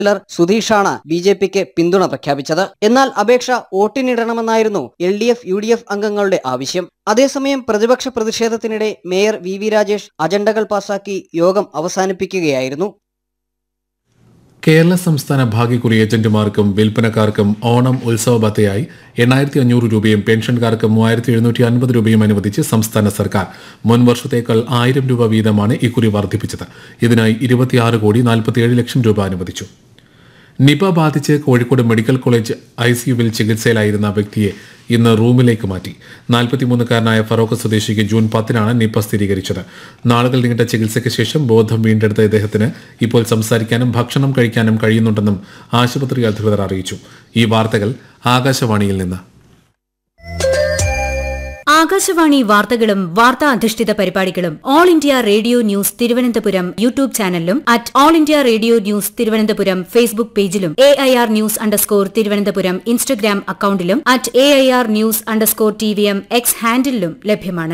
councillor സുധീഷാണ് B J പിക്ക് പിന്തുണ പ്രഖ്യാപിച്ചത് എന്നാൽ അപേക്ഷ വോട്ടിനിടണമെന്നായിരുന്നു L D F U D F അംഗങ്ങളുടെ ആവശ്യം അതേസമയം പ്രതിപക്ഷ പ്രതിഷേധത്തിനിടെ മേയർ വി വി രാജേഷ് അജണ്ടകൾ പാസാക്കി യോഗം അവസാനിപ്പിക്കുകയായിരുന്നു കേരള സംസ്ഥാന ഭാഗ്യക്കുറി ഏജന്റുമാർക്കും വിൽപ്പനക്കാർക്കും ഓണം ഉത്സവ ബത്തയായി എണ്ണായിരത്തി അഞ്ഞൂറ് രൂപയും പെൻഷൻകാർക്ക് മൂവായിരത്തി എഴുന്നൂറ്റി അൻപത് രൂപയും അനുവദിച്ച് സംസ്ഥാന സർക്കാർ മുൻ വർഷത്തേക്കാൾ ആയിരം രൂപ വീതമാണ് ഇക്കുറി വർദ്ധിപ്പിച്ചത് ഇതിനായി ഇരുപത്തിയാറ് കോടി നാൽപ്പത്തിയേഴ് ലക്ഷം രൂപ അനുവദിച്ചു നിപ ബാധിച്ച് കോഴിക്കോട് മെഡിക്കൽ കോളേജ് ഐ സിയുവിൽ ചികിത്സയിലായിരുന്ന വ്യക്തിയെ ഇന്ന് റൂമിലേക്ക് മാറ്റി നാൽപ്പത്തിമൂന്നുകാരനായ ഫറോക്ക് സ്വദേശിക്ക് ജൂൺ പത്തിനാണ് നിപ സ്ഥിരീകരിച്ചത് നാളുകൾ നീണ്ട ചികിത്സയ്ക്ക് ശേഷം ബോധം വീണ്ടെടുത്ത ഇദ്ദേഹത്തിന് ഇപ്പോൾ സംസാരിക്കാനും ഭക്ഷണം കഴിക്കാനും കഴിയുന്നുണ്ടെന്നും ആശുപത്രി അധികൃതർ അറിയിച്ചു ഈ വാർത്തകൾ ആകാശവാണിയിൽ നിന്ന് ആകാശവാണി വാർത്തകളും വാർത്താ അധിഷ്ഠിത പരിപാടികളും All India Radio news Thiruvananthapuram YouTube ചാനലിലും at All India Radio news Thiruvananthapuram Facebook പേജിലും A I R news underscore Thiruvananthapuram Instagram അക്കൌണ്ടിലും at A I R news underscore T V M X ഹാൻഡിലും ലഭ്യമാണ്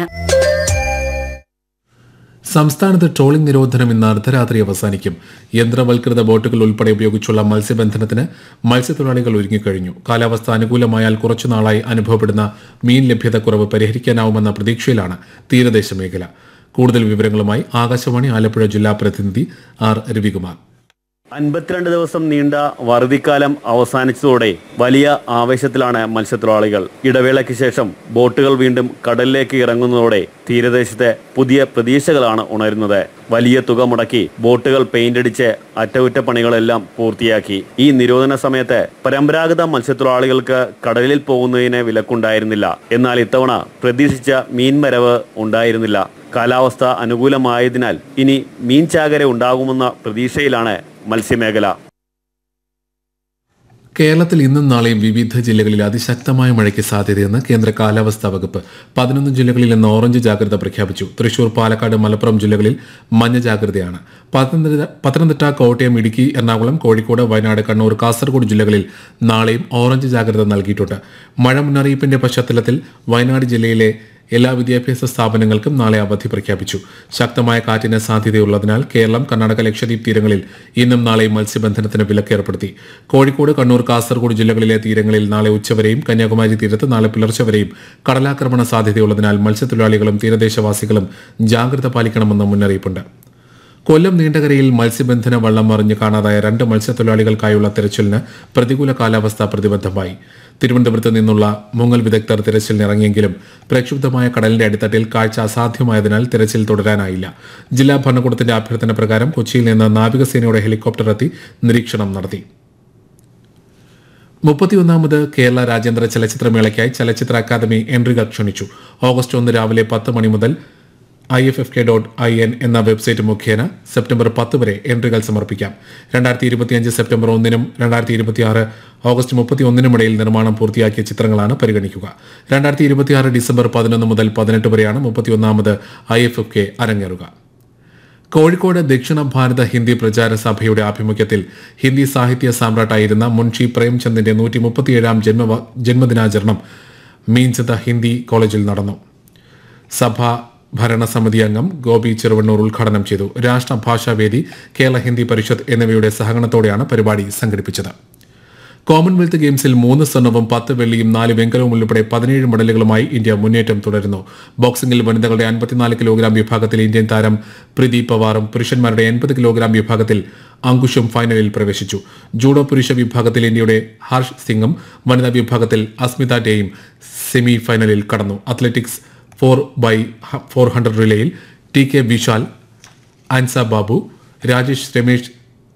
സംസ്ഥാനത്ത് ട്രോളിംഗ് നിരോധനം ഇന്ന് അർദ്ധരാത്രി അവസാനിക്കും യന്ത്രവൽകൃത ബോട്ടുകൾ ഉൾപ്പെടെ ഉപയോഗിച്ചുള്ള മത്സ്യബന്ധനത്തിന് മത്സ്യത്തൊഴിലാളികൾ ഒരുങ്ങിക്കഴിഞ്ഞു കാലാവസ്ഥ അനുകൂലമായാൽ കുറച്ചുനാളായി അനുഭവപ്പെടുന്ന മീൻ ലഭ്യതക്കുറവ് പരിഹരിക്കാനാവുമെന്ന പ്രതീക്ഷയിലാണ് തീരദേശ മേഖല കൂടുതൽ വിവരങ്ങളുമായി ആകാശവാണി ആലപ്പുഴ ജില്ലാ പ്രതിനിധി ആർ രവികുമാർ അൻപത്തിരണ്ട് ദിവസം നീണ്ട വറുതിക്കാലം അവസാനിച്ചതോടെ വലിയ ആവേശത്തിലാണ് മത്സ്യത്തൊഴിലാളികൾ ഇടവേളയ്ക്ക് ശേഷം ബോട്ടുകൾ വീണ്ടും കടലിലേക്ക് ഇറങ്ങുന്നതോടെ തീരദേശത്തെ പുതിയ പ്രതീക്ഷകളാണ് ഉണരുന്നത് വലിയ തുക മുടക്കി ബോട്ടുകൾ പെയിന്റ് അടിച്ച് അറ്റകുറ്റപ്പണികളെല്ലാം പൂർത്തിയാക്കി ഈ നിരോധന സമയത്ത് പരമ്പരാഗത മത്സ്യത്തൊഴിലാളികൾക്ക് കടലിൽ പോകുന്നതിന് വിലക്കുണ്ടായിരുന്നില്ല എന്നാൽ ഇത്തവണ പ്രതീക്ഷിച്ച മീൻവരവ് ഉണ്ടായിരുന്നില്ല കാലാവസ്ഥ അനുകൂലമായതിനാൽ ഇനി മീൻ ചാകര ഉണ്ടാകുമെന്ന പ്രതീക്ഷയിലാണ് മത്സ്യമേഖല കേരളത്തിൽ ഇന്നും നാളെയും വിവിധ ജില്ലകളിൽ അതിശക്തമായ മഴയ്ക്ക് സാധ്യതയെന്ന് കേന്ദ്ര കാലാവസ്ഥാ വകുപ്പ് പതിനൊന്ന് ജില്ലകളിൽ ഇന്ന് ഓറഞ്ച് ജാഗ്രത പ്രഖ്യാപിച്ചു തൃശൂർ പാലക്കാട് മലപ്പുറം ജില്ലകളിൽ മഞ്ഞ ജാഗ്രതയാണ് പത്തനംതിട്ട പത്തനംതിട്ട കോട്ടയം ഇടുക്കി എറണാകുളം കോഴിക്കോട് വയനാട് കണ്ണൂർ കാസർഗോഡ് ജില്ലകളിൽ നാളെയും ഓറഞ്ച് ജാഗ്രത നൽകിയിട്ടുണ്ട് മഴ മുന്നറിയിപ്പിന്റെ പശ്ചാത്തലത്തിൽ വയനാട് ജില്ലയിലെ എല്ലാ വിദ്യാഭ്യാസ സ്ഥാപനങ്ങൾക്കും നാളെ അവധി പ്രഖ്യാപിച്ചു ശക്തമായ കാറ്റിന് സാധ്യതയുള്ളതിനാൽ കേരളം കർണാടക ലക്ഷദ്വീപ് തീരങ്ങളിൽ ഇന്നും നാളെയും മത്സ്യബന്ധനത്തിന് വിലക്ക് ഏർപ്പെടുത്തി കോഴിക്കോട് കണ്ണൂർ കാസർഗോഡ് ജില്ലകളിലെ തീരങ്ങളിൽ നാളെ ഉച്ചവരെയും കന്യാകുമാരി തീരത്ത് നാളെ പുലർച്ചെ വരെയും കടലാക്രമണ സാധ്യതയുള്ളതിനാൽ മത്സ്യത്തൊഴിലാളികളും തീരദേശവാസികളും ജാഗ്രത പാലിക്കണമെന്ന് മുന്നറിയിപ്പുണ്ട് കൊല്ലം നീണ്ടകരയിൽ മത്സ്യബന്ധന വള്ളം മറിഞ്ഞ് കാണാതായ രണ്ട് മത്സ്യത്തൊഴിലാളികൾക്കായുള്ള തെരച്ചിലിന് പ്രതികൂല കാലാവസ്ഥ പ്രതിബദ്ധമായി തിരുവനന്തപുരത്ത് നിന്നുള്ള മുങ്ങൽ വിദഗ്ധർ തിരച്ചിലിന് ഇറങ്ങിയെങ്കിലും പ്രക്ഷുബ്ധമായ കടലിന്റെ അടിത്തട്ടിൽ കാഴ്ച അസാധ്യമായതിനാൽ തിരച്ചിൽ തുടരാനായില്ല ജില്ലാ ഭരണകൂടത്തിന്റെ അഭ്യർത്ഥന പ്രകാരം കൊച്ചിയിൽ നിന്ന് നാവികസേനയുടെ ഹെലികോപ്റ്റർ എത്തി നിരീക്ഷണം നടത്തി മുപ്പത്തിയൊന്നാമത് കേരള രാജ്യാന്തര ചലച്ചിത്രമേളയ്ക്കായി ചലച്ചിത്ര അക്കാദമി എൻട്രികൾ ക്ഷണിച്ചു ഓഗസ്റ്റ് ഒന്ന് രാവിലെ പത്ത് മണി മുതൽ I F F K dot I N എന്ന വെബ്സൈറ്റ് മുഖേന സെപ്റ്റംബർ പത്ത് വരെ എൻട്രികൾ സമർപ്പിക്കാം രണ്ടായിരത്തി ഇരുപത്തിയഞ്ച് സെപ്റ്റംബർ ഒന്നിനും രണ്ടായിരത്തി ഇരുപത്തിയാറ് ഓഗസ്റ്റ് മുപ്പത്തി ഒന്നിനും ഇടയിൽ നിർമ്മാണം പൂർത്തിയാക്കിയ ചിത്രങ്ങളാണ് പരിഗണിക്കുക രണ്ടായിരത്തി ഇരുപത്തിയാറ് ഡിസംബർ പതിനൊന്ന് മുതൽ പതിനെട്ട് വരെയാണ് മുപ്പത്തിയൊന്നാമത് ഐ എഫ് എഫ് കെ അരങ്ങേറുക കോഴിക്കോട് ദക്ഷിണ ഭാരത ഹിന്ദി പ്രചാര സഭയുടെ ആഭിമുഖ്യത്തിൽ ഹിന്ദി സാഹിത്യ സാമ്രാട്ടായിരുന്ന മുൻഷി പ്രേംചന്ദിന്റെ നൂറ്റി മുപ്പത്തിയേഴാം ജന്മ ജന്മദിനാചരണം മീൻചന്ത ഹിന്ദി കോളേജിൽ നടന്നു സഭ ഭരണസമിതി അംഗം ഗോപി ചെറുവണ്ണൂർ ഉദ്ഘാടനം ചെയ്തു രാഷ്ട്രഭാഷാവേദി കേരള ഹിന്ദി പരിഷത്ത് എന്നിവയുടെ സഹകരണത്തോടെയാണ് പരിപാടി സംഘടിപ്പിച്ചത് കോമൺവെൽത്ത് ഗെയിംസിൽ മൂന്ന് സ്വർണവും പത്ത് വെള്ളിയും നാല് വെങ്കലവും ഉൾപ്പെടെ പതിനേഴ് മെഡലുകളുമായി ഇന്ത്യ മുന്നേറ്റം തുടരുന്നു ബോക്സിംഗിൽ വനിതകളുടെ അൻപത്തിനാല് കിലോഗ്രാം വിഭാഗത്തിൽ ഇന്ത്യൻ താരം പ്രീതി പവാറും പുരുഷന്മാരുടെ എൺപത് കിലോഗ്രാം വിഭാഗത്തിൽ അങ്കുഷും ഫൈനലിൽ പ്രവേശിച്ചു ജൂഡോ പുരുഷ വിഭാഗത്തിൽ ഇന്ത്യയുടെ ഹർഷ് സിംഗും വനിതാ വിഭാഗത്തിൽ അസ്മിത ഡേയും സെമി ഫൈനലിൽ കടന്നു athletics four by four hundred റിലേയിൽ T K Vishal Ansa Babu Rajesh Ramesh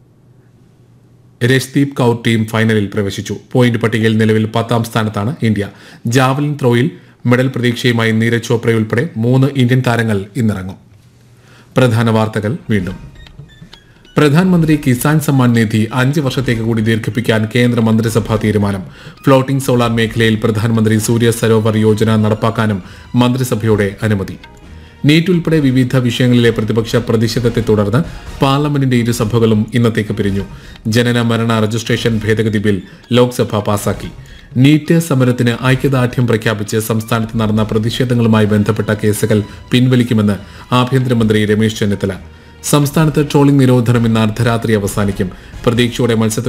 Rashdeep Kaur team ഫൈനലിൽ പ്രവേശിച്ചു പോയിന്റ് പട്ടികയിൽ നിലവിൽ പത്താം സ്ഥാനത്താണ് ഇന്ത്യ ജാവലിൻ ത്രോയിൽ മെഡൽ പ്രതീക്ഷയുമായി നീരജ് ചോപ്രയുൾപ്പെടെ മൂന്ന് ഇന്ത്യൻ താരങ്ങൾ ഇന്നിറങ്ങും പ്രധാന വാർത്തകൾ വീണ്ടും പ്രധാനമന്ത്രി കിസാൻ സമ്മാൻ നിധി അഞ്ച് വർഷത്തേക്ക് കൂടി ദീർഘിപ്പിക്കാൻ കേന്ദ്ര മന്ത്രിസഭാ തീരുമാനം ഫ്ലോട്ടിംഗ് സോളാർ മേഖലയിൽ പ്രധാനമന്ത്രി സൂര്യ സരോവർ യോജന നടപ്പാക്കാനും മന്ത്രിസഭയുടെ അനുമതി നീറ്റ് ഉൾപ്പെടെ വിവിധ വിഷയങ്ങളിലെ പ്രതിപക്ഷ പ്രതിഷേധത്തെ തുടർന്ന് പാർലമെന്റിന്റെ ഇരുസഭകളും ഇന്നത്തേക്ക് പിരിഞ്ഞു ജനന മരണ രജിസ്ട്രേഷൻ ഭേദഗതി ബിൽ ലോക്സഭ പാസാക്കി നീറ്റ് സമരത്തിന് ഐക്യദാർഢ്യം പ്രഖ്യാപിച്ച് സംസ്ഥാനത്ത് നടന്ന പ്രതിഷേധങ്ങളുമായി ബന്ധപ്പെട്ട കേസുകൾ പിൻവലിക്കുമെന്ന് ആഭ്യന്തരമന്ത്രി രമേശ് ചെന്നിത്തല സംസ്ഥാനത്ത് ട്രോളിംഗ് നിരോധനം ഇന്ന് അർദ്ധരാത്രി അവസാനിക്കും പ്രതീക്ഷയോടെ മത്സ്യത്തൊഴിലാളികൾ